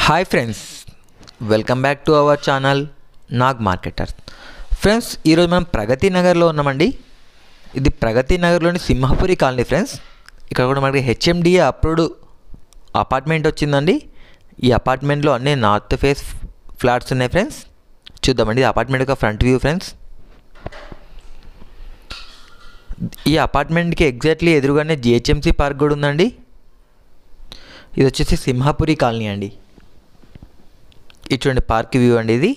hi friends welcome back to our channel Nag marketer friends ఈరోజు మనం ప్రగతి నగర్లో ఉన్నామండి ఇది ప్రగతి నగర్లోని సింహపురి కాలనీ ఫ్రెండ్స్ ఇక్కడ కూడా మనకి హెచ్ఎండిఏ అప్రూవ్డ్ అపార్ట్మెంట్ వచ్చిందండి ఈ అపార్ట్మెంట్లో అన్ని నార్త్ ఫేస్ ఫ్లాట్స్ ఉన్నాయి ఫ్రెండ్స్ చూద్దామండి ఈ అపార్ట్మెంట్ యొక్క ఫ్రంట్ వ్యూ ఫ్రెండ్స్ ఈ అపార్ట్మెంట్కి ఎగ్జాక్ట్లీ ఎదురుగానే జిహెచ్ఎంసీ పార్క్ కూడా ఉందండి ఇది వచ్చేసి సింహాపురి కాలనీ అండి ఇది చూడండి పార్క్ వ్యూ అండి ఇది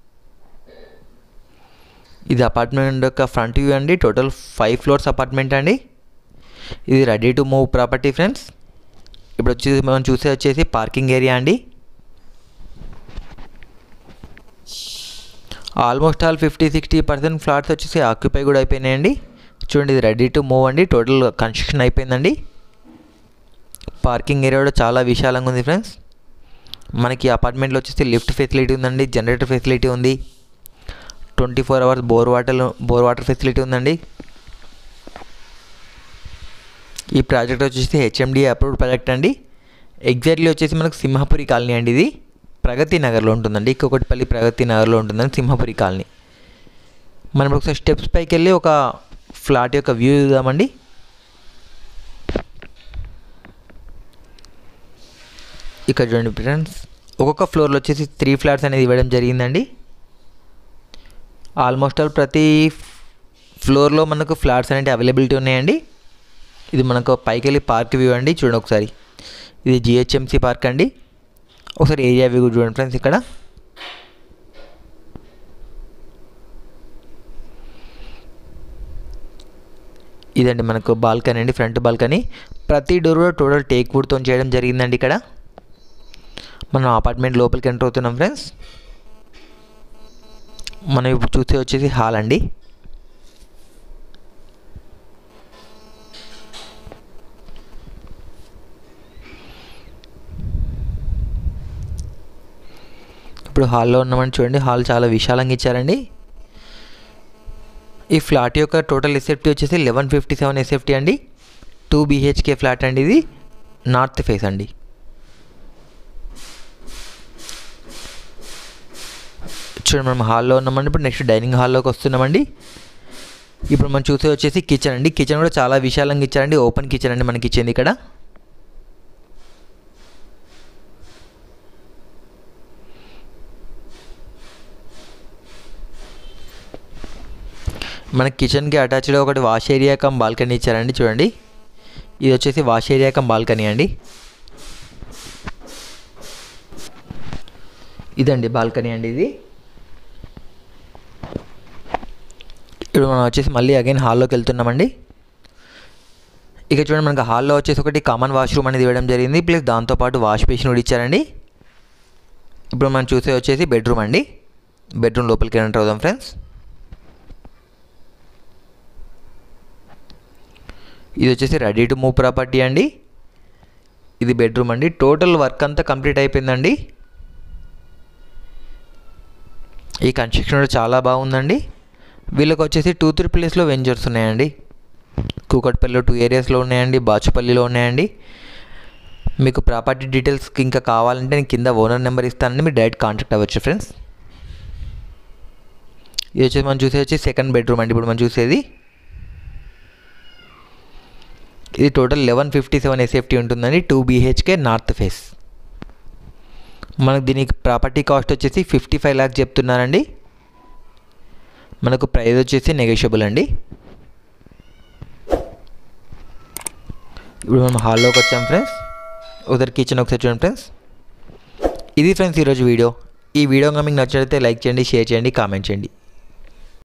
ఇది అపార్ట్మెంట్ యొక్క ఫ్రంట్ వ్యూ అండి టోటల్ ఫైవ్ ఫ్లోర్స్ అపార్ట్మెంట్ అండి ఇది ready to move property friends ఇప్పుడు వచ్చేసి మనం చూసే వచ్చేసి పార్కింగ్ ఏరియా అండి almost all fifty sixty percent flats వచ్చేసి ఆక్యుపై కూడా అయిపోయినాయండి చూడండి ఇది రెడీ టు మూవ్ అండి టోటల్ కన్స్ట్రక్షన్ అయిపోయిందండి పార్కింగ్ ఏరియా కూడా చాలా విశాలంగా ఉంది ఫ్రెండ్స్ మనకి అపార్ట్మెంట్లో వచ్చేసి లిఫ్ట్ ఫెసిలిటీ ఉందండి జనరేటర్ ఫెసిలిటీ ఉంది twenty four hours bore water bore water facility ఉందండి ఈ ప్రాజెక్ట్ వచ్చేసి హెచ్ఎండి అప్రూవ్డ్ ప్రాజెక్ట్ అండి ఎగ్జాక్ట్లీ వచ్చేసి మనకు సింహాపురి కాలనీ అండి ఇది ప్రగతి నగర్లో ఉంటుందండి ఇంకొకటిపల్లి ప్రగతి నగర్లో ఉంటుందండి సింహాపురి కాలనీ మనం ఒకసారి స్టెప్స్ పైకి వెళ్ళి ఒక ఫ్లాట్ యొక్క వ్యూ చూద్దామండి ఇక్కడ చూడండి ఫ్రెండ్స్ ఒక్కొక్క ఫ్లోర్లో వచ్చేసి త్రీ ఫ్లాట్స్ అనేది ఇవ్వడం జరిగిందండి ఆల్మోస్ట్ ఆల్ ప్రతి ఫ్లోర్లో మనకు ఫ్లాట్స్ అనేవి అవైలబిలిటీ ఉన్నాయండి ఇది మనకు పైకి వెళ్ళి పార్క్ వ్యూ అండి చూడండి ఒకసారి ఇది జిహెచ్ఎంసీ పార్క్ అండి ఒకసారి ఏరియా వ్యూ చూడండి ఫ్రెండ్స్ ఇక్కడ ఇదండి మనకు బాల్కనీ అండి ఫ్రంట్ బాల్కనీ ప్రతి డోర్ కూడా టోటల్ టేక్ వుడ్తో చేయడం జరిగిందండి ఇక్కడ మనం అపార్ట్మెంట్ లోపలికి ఎంటర్ అవుతున్నాం ఫ్రెండ్స్ మనం ఇప్పుడు చూసే వచ్చేసి హాల్ అండి ఇప్పుడు హాల్లో ఉన్నామని చూడండి హాల్ చాలా విశాలంగా ఇచ్చారండి ఈ ఫ్లాట్ యొక్క టోటల్ ఎస్ఎఫ్టీ వచ్చేసి లెవెన్ ఫిఫ్టీ సెవెన్ ఎస్ఎఫ్టీ అండి టూ బీహెచ్కే ఫ్లాట్ అండి ఇది నార్త్ ఫేస్ అండి చూడండి మనం హాల్లో ఉన్నామండి ఇప్పుడు నెక్స్ట్ డైనింగ్ హాల్లోకి వస్తున్నామండి ఇప్పుడు మనం చూసే వచ్చేసి కిచెన్ అండి కిచెన్ కూడా చాలా విశాలంగా ఇచ్చారండి ఓపెన్ కిచెన్ అండి మనకి ఇచ్చింది ఇక్కడ మన కిచెన్కి అటాచ్డ్ ఒకటి వాష్ ఏరియా కమ్ బాల్కనీ ఇచ్చారండి చూడండి ఇది వచ్చేసి వాష్ ఏరియా కమ్ బాల్కనీ అండి ఇదండి బాల్కనీ అండి ఇది ఇప్పుడు మనం వచ్చేసి మళ్ళీ అగైన్ హాల్లోకి వెళ్తున్నామండి ఇక చూడండి మనకి హాల్లో వచ్చేసి ఒకటి కామన్ వాష్రూమ్ అనేది ఇవ్వడం జరిగింది ప్లస్ దాంతోపాటు వాష్ బేసిన్ కూడా ఇచ్చారండి ఇప్పుడు మనం చూసే వచ్చేసి బెడ్రూమ్ అండి బెడ్రూమ్ లోపలికి ఎంటర్ అవుదాం ఫ్రెండ్స్ ఇది వచ్చేసి రెడీ టు మూవ్ ప్రాపర్టీ అండి ఇది బెడ్రూమ్ అండి టోటల్ వర్క్ అంతా కంప్లీట్ అయిపోయిందండి ఈ కన్స్ట్రక్షన్ కూడా చాలా బాగుందండి వీళ్ళకి వచ్చేసి టూ త్రీ ప్లేస్లో వెంచర్స్ ఉన్నాయండి కూకట్పల్లిలో టూ ఏరియాస్లో ఉన్నాయండి బాచుపల్లిలో ఉన్నాయండి మీకు ప్రాపర్టీ డీటెయిల్స్ ఇంకా కావాలంటే నేను కింద ఓనర్ నెంబర్ ఇస్తానండి మీరు డైరెక్ట్ కాంటాక్ట్ అవ్వచ్చు ఫ్రెండ్స్ ఇది వచ్చేసి మనం చూసేది వచ్చి సెకండ్ బెడ్రూమ్ అండి ఇప్పుడు మనం చూసేది ఇది total eleven fifty seven SFT ఉంటుందండి టూ బీహెచ్కే నార్త్ ఫేస్ మనకు దీనికి ప్రాపర్టీ కాస్ట్ వచ్చేసి ఫిఫ్టీ ఫైవ్ ల్యాక్స్ చెప్తున్నారండి మనకు ప్రైస్ వచ్చేసి నెగోషియబుల్ అండి ఇప్పుడు మనం హాల్లోకి వచ్చాం ఫ్రెండ్స్ ఒకసారి కిచెన్ ఒకసారి చూడండి ఫ్రెండ్స్ ఇది ఫ్రెండ్స్ ఈరోజు వీడియో ఈ వీడియో మీకు నచ్చినట్లయితే లైక్ చేయండి షేర్ చేయండి కామెంట్ చేయండి